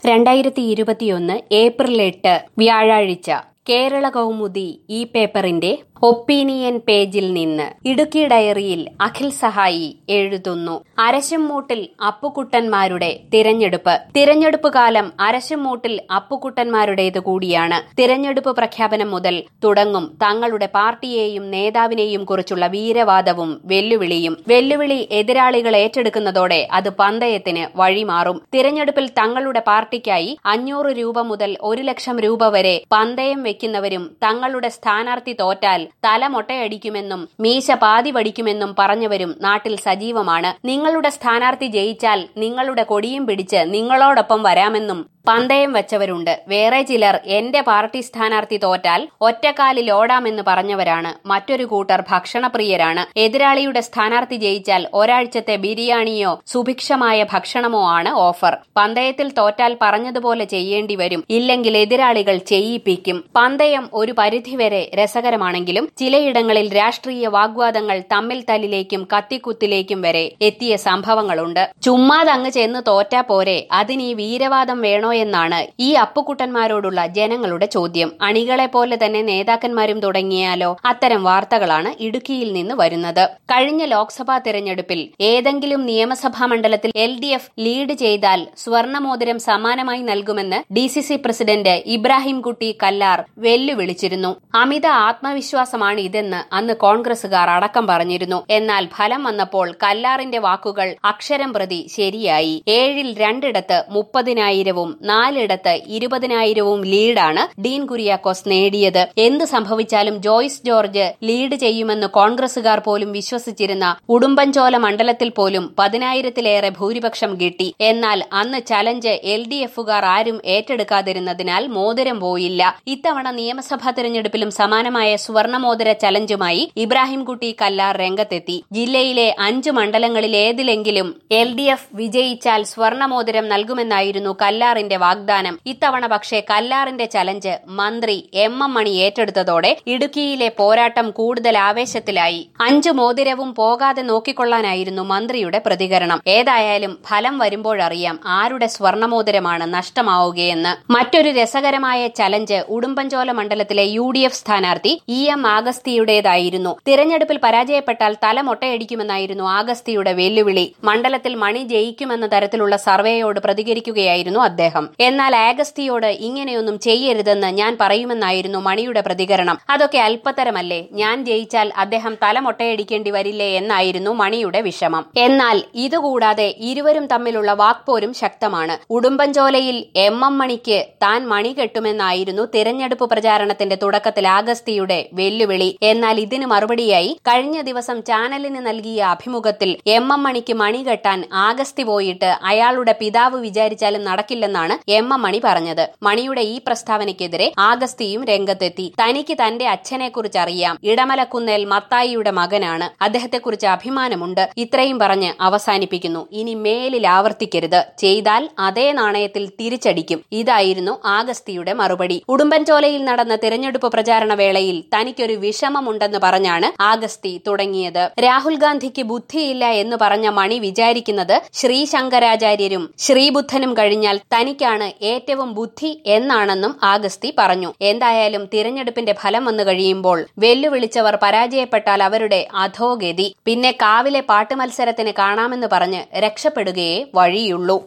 രണ്ടായിരത്തി ഇരുപത്തിയൊന്ന് ഏപ്രിൽ എട്ട് വ്യാഴാഴ്ച കേരള കൗമുദി ഈ പേപ്പറിന്റെ ഒപ്പീനിയൻ പേജിൽ നിന്ന് ഇടുക്കി ഡയറിയിൽ അഖിൽ സഹായി എഴുതുന്നു അരശുംമൂട്ടിൽ അപ്പുക്കുട്ടന്മാരുടെ തിരഞ്ഞെടുപ്പ് തിരഞ്ഞെടുപ്പ് കാലം അരശുംമൂട്ടിൽ അപ്പുക്കുട്ടന്മാരുടേത് കൂടിയാണ് തിരഞ്ഞെടുപ്പ് പ്രഖ്യാപനം മുതൽ തുടങ്ങും തങ്ങളുടെ പാർട്ടിയെയും നേതാവിനെയും കുറിച്ചുള്ള വീരവാദവും വെല്ലുവിളിയും വെല്ലുവിളി എതിരാളികൾ ഏറ്റെടുക്കുന്നതോടെ അത് പന്തയത്തിന് വഴിമാറും തിരഞ്ഞെടുപ്പിൽ തങ്ങളുടെ പാർട്ടിക്കായി അഞ്ഞൂറ് രൂപ മുതൽ ഒരു ലക്ഷം രൂപ വരെ പന്തയം വെക്കുന്നവരും തങ്ങളുടെ സ്ഥാനാർത്ഥി തോറ്റാൽ തല മൊട്ടയടിക്കുമെന്നും മീശ പാതി വടിക്കുമെന്നും പറഞ്ഞവരും നാട്ടിൽ സജീവമാണ് നിങ്ങളുടെ സ്ഥാനാർത്ഥി ജയിച്ചാൽ നിങ്ങളുടെ കൊടിയും പിടിച്ച് നിങ്ങളോടൊപ്പം വരാമെന്നും പന്തയം വെച്ചവരുണ്ട് വേറെ ചിലർ എന്റെ പാർട്ടി സ്ഥാനാർത്ഥി തോറ്റാൽ ഒറ്റക്കാലിൽ ഓടാമെന്ന് പറഞ്ഞവരാണ് മറ്റൊരു കൂട്ടർ ഭക്ഷണപ്രിയരാണ് എതിരാളിയുടെ സ്ഥാനാർത്ഥി ജയിച്ചാൽ ഒരാഴ്ചത്തെ ബിരിയാണിയോ സുഭിക്ഷമായ ഭക്ഷണമോ ആണ് ഓഫർ പന്തയത്തിൽ തോറ്റാൽ പറഞ്ഞതുപോലെ ചെയ്യേണ്ടി വരും ഇല്ലെങ്കിൽ എതിരാളികൾ ചെയ്യിപ്പിക്കും പന്തയം ഒരു പരിധിവരെ രസകരമാണെങ്കിലും ചിലയിടങ്ങളിൽ രാഷ്ട്രീയ വാഗ്വാദങ്ങൾ തമ്മിൽ തല്ലിലേക്കും കത്തിക്കുത്തിലേക്കും വരെ എത്തിയ സംഭവങ്ങളുണ്ട് ചുമ്മാതങ്ങ് ചെന്ന് തോറ്റാ പോരെ അതിന് ഈ വീരവാദം വേണോ എന്നാണ് ഈ അപ്പുക്കുട്ടന്മാരോടുള്ള ജനങ്ങളുടെ ചോദ്യം അണികളെ പോലെ തന്നെ നേതാക്കന്മാരും തുടങ്ങിയാലോ അത്തരം വാർത്തകളാണ് ഇടുക്കിയിൽ നിന്ന് വരുന്നത് കഴിഞ്ഞ ലോക്സഭാ തെരഞ്ഞെടുപ്പിൽ ഏതെങ്കിലും നിയമസഭാ മണ്ഡലത്തിൽ എൽ ഡി എഫ് ലീഡ് ചെയ്താൽ സ്വർണമോതിരം സമാനമായി നൽകുമെന്ന് D C C president Ibrahimkutty Kallar വെല്ലുവിളിച്ചിരുന്നു അമിത ആത്മവിശ്വാസമാണ് ഇതെന്ന് അന്ന് കോൺഗ്രസുകാർ അടക്കം പറഞ്ഞിരുന്നു എന്നാൽ ഫലം വന്നപ്പോൾ കല്ലാറിന്റെ വാക്കുകൾ അക്ഷരം പ്രതി ശരിയായി ഏഴിൽ രണ്ടിടത്ത് മുപ്പതിനായിരവും നാലിടത്ത് ഇരുപതിനായിരവും ലീഡാണ് ഡീൻ കുര്യാക്കോസ് നേടിയത് എന്ത് സംഭവിച്ചാലും ജോയ്സ് ജോർജ് ലീഡ് ചെയ്യുമെന്ന് കോൺഗ്രസുകാർ പോലും വിശ്വസിച്ചിരുന്ന ഉടുമ്പൻചോല മണ്ഡലത്തിൽ പോലും പതിനായിരത്തിലേറെ ഭൂരിപക്ഷം കിട്ടി എന്നാൽ അന്ന് ചലഞ്ച് എൽ ഡി എഫുകാർ ആരും ഏറ്റെടുക്കാതിരുന്നതിനാൽ മോതിരം പോയില്ല ഇത്തവണ നിയമസഭാ തെരഞ്ഞെടുപ്പിലും സമാനമായ സ്വർണമോതിര ചലഞ്ചുമായി ഇബ്രാഹിംകുട്ടി കല്ലാർ രംഗത്തെത്തി ജില്ലയിലെ അഞ്ച് മണ്ഡലങ്ങളിൽ ഏതിലെങ്കിലും എൽ ഡി എഫ് വിജയിച്ചാൽ സ്വർണമോതിരം നൽകുമെന്നായിരുന്നു കല്ലാറിന്റെ വാഗ്ദാനം ഇത്തവണ പക്ഷേ കല്ലാറിന്റെ ചലഞ്ച് മന്ത്രി എം എം മണി ഏറ്റെടുത്തതോടെ ഇടുക്കിയിലെ പോരാട്ടം കൂടുതൽ ആവേശത്തിലായി അഞ്ചു മോതിരവും പോകാതെ നോക്കിക്കൊള്ളാനായിരുന്നു മന്ത്രിയുടെ പ്രതികരണം ഏതായാലും ഫലം വരുമ്പോഴറിയാം ആരുടെ സ്വർണമോതിരമാണ് നഷ്ടമാവുകയെന്ന് മറ്റൊരു രസകരമായ ചലഞ്ച് ഉടുമ്പൻചോല മണ്ഡലത്തിലെ യു ഡി എഫ് സ്ഥാനാർത്ഥി ഇ എം ആഗസ്തിയുടേതായിരുന്നു തിരഞ്ഞെടുപ്പിൽ പരാജയപ്പെട്ടാൽ തല മൊട്ടയടിക്കുമെന്നായിരുന്നു ആഗസ്തിയുടെ വെല്ലുവിളി മണ്ഡലത്തിൽ മണി ജയിക്കുമെന്ന തരത്തിലുള്ള സർവേയോട് പ്രതികരിക്കുകയായിരുന്നു അദ്ദേഹം എന്നാൽ ആഗസ്തിയോട് ഇങ്ങനെയൊന്നും ചെയ്യരുതെന്ന് ഞാൻ പറയുമെന്നായിരുന്നു മണിയുടെ പ്രതികരണം അതൊക്കെ അല്പത്തരമല്ലേ ഞാൻ ജയിച്ചാൽ അദ്ദേഹം തല മൊട്ടയടിക്കേണ്ടി വരില്ലേ എന്നായിരുന്നു മണിയുടെ വിഷമം എന്നാൽ ഇതുകൂടാതെ ഇരുവരും തമ്മിലുള്ള വാക്പോരും ശക്തമാണ് ഉടുമ്പൻചോലയിൽ എം എം മണിക്ക് താൻ മണി കെട്ടുമെന്നായിരുന്നു തിരഞ്ഞെടുപ്പ് പ്രചാരണത്തിന്റെ തുടക്കത്തിൽ ആഗസ്തിയുടെ വെല്ലുവിളി എന്നാൽ ഇതിന് മറുപടിയായി കഴിഞ്ഞ ദിവസം ചാനലിന് നൽകിയ അഭിമുഖത്തിൽ എം എം മണിക്ക് മണി കെട്ടാൻ ആഗസ്തി പോയിട്ട് അയാളുടെ പിതാവ് വിചാരിച്ചാലും നടക്കില്ലെന്നാണ് എം എം മണി പറഞ്ഞത് മണിയുടെ ഈ പ്രസ്താവനയ്ക്കെതിരെ ആഗസ്തിയും രംഗത്തെത്തി തനിക്ക് തന്റെ അച്ഛനെക്കുറിച്ച് അറിയാം ഇടമലക്കുന്നേൽ മത്തായിയുടെ മകനാണ് അദ്ദേഹത്തെക്കുറിച്ച് അഭിമാനമുണ്ട് ഇത്രയും പറഞ്ഞ് അവസാനിപ്പിക്കുന്നു ഇനി മേലിൽ ആവർത്തിക്കരുത് ചെയ്താൽ അതേ നാണയത്തിൽ തിരിച്ചടിക്കും ഇതായിരുന്നു ആഗസ്തിയുടെ മറുപടി ഉടുമ്പൻചോലയിൽ നടന്ന തിരഞ്ഞെടുപ്പ് പ്രചാരണ വേളയിൽ തനിക്കൊരു വിഷമമുണ്ടെന്ന് പറഞ്ഞാണ് ആഗസ്തി തുടങ്ങിയത് രാഹുൽ ഗാന്ധിക്ക് ബുദ്ധിയില്ല എന്ന് പറഞ്ഞ മണി വിചാരിക്കുന്നത് ശ്രീശങ്കരാചാര്യരും ശ്രീബുദ്ധനും കഴിഞ്ഞാൽ തനിക്കാണ് ഏറ്റവും ബുദ്ധി എന്നാണെന്നും ആഗസ്തി പറഞ്ഞു എന്തായാലും തിരഞ്ഞെടുപ്പിന്റെ ഫലം വന്നു കഴിയുമ്പോൾ വെല്ലുവിളിച്ചവർ പരാജയപ്പെട്ടാൽ അവരുടെ അധോഗതി പിന്നെ കാവിലെ പാട്ടുമത്സരത്തിന് കാണാമെന്ന് പറഞ്ഞ് രക്ഷപ്പെടുകയേ വഴിയുള്ളൂ